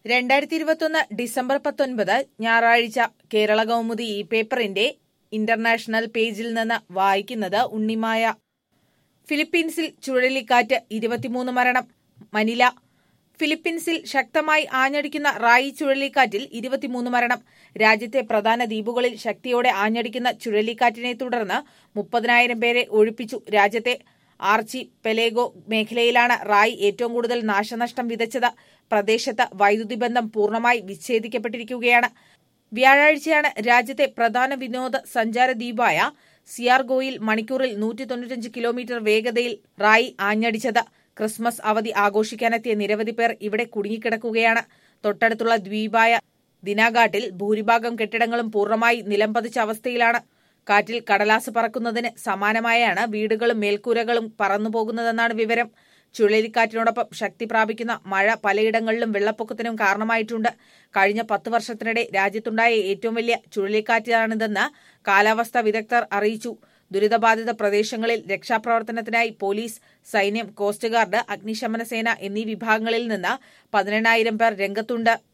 രണ്ടായിരത്തി ഇരുപത്തൊന്ന് ഡിസംബർ പത്തൊൻപത് ഞായറാഴ്ച കേരള കൗമുദി ഈ പേപ്പറിന്റെ ഇന്റർനാഷണൽ പേജിൽ നിന്ന് വായിക്കുന്നത് ഉണ്ണിമായ ഫിലിപ്പീൻസിൽ ചുഴലിക്കാറ്റ് ഇരുപത്തിമൂന്ന് മരണം മനില ഫിലിപ്പീൻസിൽ ശക്തമായി ആഞ്ഞടിക്കുന്ന റായി ചുഴലിക്കാറ്റിൽ ഇരുപത്തിമൂന്ന് മരണം രാജ്യത്തെ പ്രധാന ദ്വീപുകളിൽ ശക്തിയോടെ ആഞ്ഞടിക്കുന്ന ചുഴലിക്കാറ്റിനെ തുടർന്ന് മുപ്പതിനായിരം പേരെ ഒഴിപ്പിച്ചു രാജ്യത്തെ ആർച്ചി പെലേഗോ മേഖലയിലാണ് റായ് ഏറ്റവും കൂടുതൽ നാശനഷ്ടം വിതച്ചത് പ്രദേശത്ത് വൈദ്യുതി ബന്ധം പൂർണ്ണമായി വിച്ഛേദിക്കപ്പെട്ടിരിക്കുകയാണ് വ്യാഴാഴ്ചയാണ് രാജ്യത്തെ പ്രധാന വിനോദ സഞ്ചാര ദ്വീപായ സിയാർഗോയിൽ മണിക്കൂറിൽ നൂറ്റി തൊണ്ണൂറ്റഞ്ച് കിലോമീറ്റർ വേഗതയിൽ റായി ആഞ്ഞടിച്ചത് ക്രിസ്മസ് അവധി ആഘോഷിക്കാനെത്തിയ നിരവധി പേർ ഇവിടെ കുടുങ്ങിക്കിടക്കുകയാണ് തൊട്ടടുത്തുള്ള ദ്വീപായ ദിനാഘാട്ടിൽ ഭൂരിഭാഗം കെട്ടിടങ്ങളും പൂർണ്ണമായി നിലംപതിച്ച അവസ്ഥയിലാണ് കാറ്റിൽ കടലാസ് പറക്കുന്നതിന് സമാനമായാണ് വീടുകളും മേൽക്കൂരകളും പറന്നുപോകുന്നതെന്നാണ് വിവരം ചുഴലിക്കാറ്റിനോടൊപ്പം ശക്തി പ്രാപിക്കുന്ന മഴ പലയിടങ്ങളിലും വെള്ളപ്പൊക്കത്തിനും കാരണമായിട്ടുണ്ട് കഴിഞ്ഞ പത്ത് വർഷത്തിനിടെ രാജ്യത്തുണ്ടായ ഏറ്റവും വലിയ ചുഴലിക്കാറ്റാണിതെന്ന് കാലാവസ്ഥാ വിദഗ്ധർ അറിയിച്ചു ദുരിതബാധിത പ്രദേശങ്ങളിൽ രക്ഷാപ്രവർത്തനത്തിനായി പോലീസ് സൈന്യം കോസ്റ്റ് ഗാർഡ് അഗ്നിശമന സേന എന്നീ വിഭാഗങ്ങളിൽ നിന്ന് പതിനെണ്ണായിരം പേർ രംഗത്തുണ്ട്